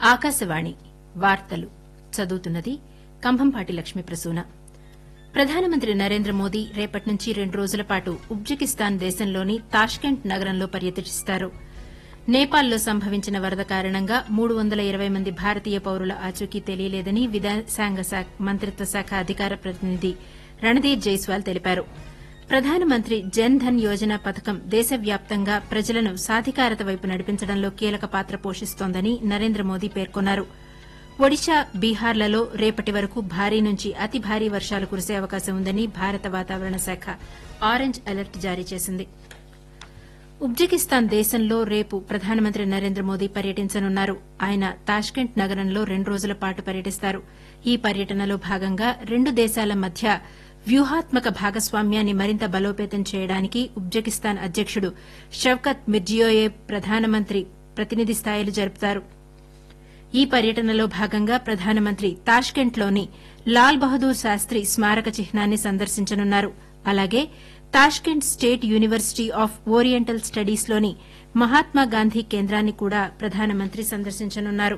ఆకాశవాణి వార్తలు చదువుతున్నది కంభంపాటి లక్ష్మీ ప్రసూన ప్రధానమంత్రి నరేంద్ర మోదీ రేపటి నుంచి రెండు రోజుల పాటు ఉజ్బెకిస్తాన్ దేశంలోని తాష్కెంట్ నగరంలో పర్యటిస్తారు నేపాల్లో సంభవించిన వరద కారణంగా మూడు వందల ఇరవై మంది భారతీయ పౌరుల ఆచూకీ తెలియలేదని విదేశాంగ మంత్రిత్వ శాఖ అధికార ప్రతినిధి రణధీర్ జైస్వాల్ తెలిపారు ప్రధానమంత్రి జన్ ధన్ యోజన పథకం దేశవ్యాప్తంగా ప్రజలను సాధికారత వైపు నడిపించడంలో కీలక పాత్ర పోషిస్తోందని నరేంద్ర మోదీ పేర్కొన్నారు ఒడిశా బీహార్లలో రేపటి వరకు భారీ నుంచి అతి భారీ వర్షాలు కురిసే అవకాశం ఉందని భారత వాతావరణ శాఖ ఆరెంజ్ అలర్ట్ జారీ చేసింది ఉజ్బెకిస్తాన్ దేశంలో రేపు ప్రధానమంత్రి నరేంద్ర మోదీ పర్యటించనున్నారు ఆయన తాష్కెంట్ నగరంలో రెండు రోజుల పాటు పర్యటిస్తారు ఈ పర్యటనలో భాగంగా రెండు దేశాల మధ్య వ్యూహాత్మక భాగస్వామ్యాన్ని మరింత బలోపేతం చేయడానికి ఉజ్బెకిస్తాన్ అధ్యకుడు షవ్కత్ మిర్జియోయేవ్ ప్రధానమంత్రి ప్రతినిధి స్థాయిలు జరుపుతారు ఈ పర్యటనలో భాగంగా ప్రధానమంత్రి తాష్కెంట్లోని లాల్ బహదూర్ శాస్త్రి స్మారక చిహ్నాన్ని సందర్శించనున్నారు అలాగే Tashkent state university of oriental స్టడీస్లోని Mahatma Gandhi కేంద్రాన్ని కూడా ప్రధానమంత్రి సందర్శించనున్నారు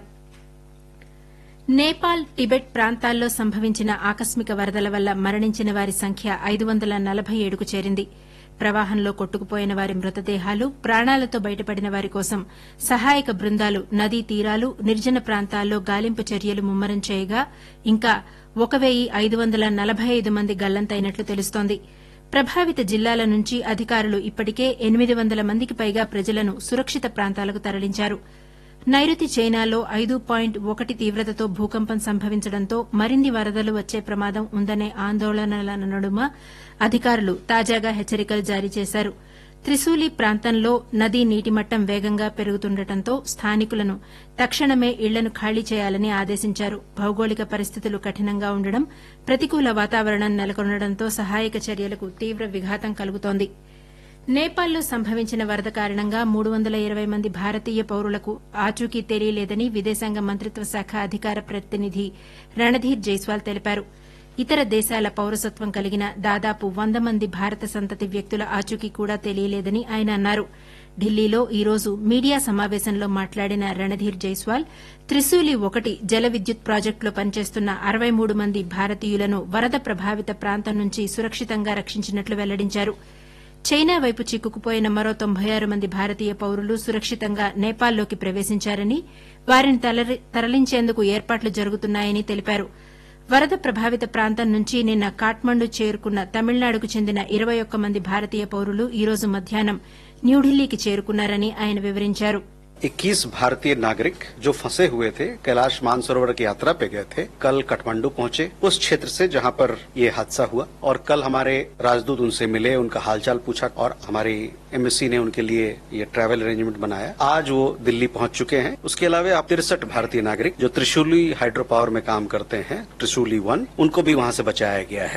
నేపాల్ టిబెట్ ప్రాంతాల్లో సంభవించిన ఆకస్మిక వరదల వల్ల మరణించిన వారి సంఖ్య ఐదు వందల నలభై ఏడుకు చేరింది ప్రవాహంలో కొట్టుకుపోయిన వారి మృతదేహాలు ప్రాణాలతో బయటపడిన వారి కోసం సహాయక బృందాలు నదీ తీరాలు నిర్జన ప్రాంతాల్లో గాలింపు చర్యలు ముమ్మరం చేయగా ఇంకా ఒక వెయ్యి ఐదు వందల నలభై ఐదు మంది గల్లంతైనట్లు తెలుస్తోంది ప్రభావిత జిల్లాల నుంచి అధికారులు ఇప్పటికే ఎనిమిది వందల మందికి పైగా ప్రజలను సురక్షిత ప్రాంతాలకు తరలించారు నైరుతి చైనాలో ఐదు పాయింట్ ఒకటి తీవ్రతతో భూకంపం సంభవించడంతో మరిన్ని వరదలు వచ్చే ప్రమాదం ఉందనే ఆందోళనల నడుమ అధికారులు తాజాగా హెచ్చరికలు జారీ చేశారు త్రిశూలి ప్రాంతంలో నదీ నీటిమట్టం వేగంగా పెరుగుతుండటంతో స్థానికులను తక్షణమే ఇళ్లను ఖాళీ చేయాలని ఆదేశించారు భౌగోళిక పరిస్థితులు కఠినంగా ఉండడం ప్రతికూల వాతావరణం నెలకొనడంతో సహాయక చర్యలకు తీవ్ర విఘాతం కలుగుతోంది నేపాల్లో సంభవించిన వరద కారణంగా మూడు వందల ఇరవై మంది భారతీయ పౌరులకు ఆచూకీ తెలియలేదని విదేశాంగ మంత్రిత్వ శాఖ అధికార ప్రతినిధి రణధీర్ జైస్వాల్ తెలిపారు ఇతర దేశాల పౌరసత్వం కలిగిన దాదాపు వంద మంది భారత సంతతి వ్యక్తుల ఆచూకీ కూడా తెలియలేదని ఆయన అన్నారు ఢిల్లీలో ఈ రోజు మీడియా సమావేశంలో మాట్లాడిన రణధీర్ జైస్వాల్ త్రిశూలి ఒకటి జల విద్యుత్ ప్రాజెక్టులో పనిచేస్తున్న అరవై మూడు మంది భారతీయులను వరద ప్రభావిత ప్రాంతం నుంచి సురక్షితంగా రక్షించినట్లు వెల్లడించారు చైనా వైపు చిక్కుకుపోయిన మరో తొంభై ఆరు మంది భారతీయ పౌరులు సురక్షితంగా నేపాల్లోకి ప్రవేశించారని వారిని తరలించేందుకు ఏర్పాట్లు జరుగుతున్నాయని తెలిపారు వరద ప్రభావిత ప్రాంతం నుంచి నిన్న కాఠ్మండు చేరుకున్న తమిళనాడుకు చెందిన ఇరవై ఒక్క మంది భారతీయ పౌరులు ఈ రోజు మధ్యాహ్నం న్యూఢిల్లీకి చేరుకున్నారని ఆయన వివరించారు 21 भारतीय नागरिक जो फंसे हुए थे कैलाश मानसरोवर की यात्रा पे गए थे कल काठमांडू पहुंचे उस क्षेत्र से जहां पर ये हादसा हुआ और कल हमारे राजदूत उनसे मिले उनका हालचाल पूछा और हमारी एम्बेसी ने उनके लिए ये ट्रैवल अरेंजमेंट बनाया आज वो दिल्ली पहुंच चुके हैं उसके अलावा तिरसठ भारतीय नागरिक जो त्रिशूली हाइड्रो पावर में काम करते हैं त्रिशूली वन उनको भी वहां से बचाया गया है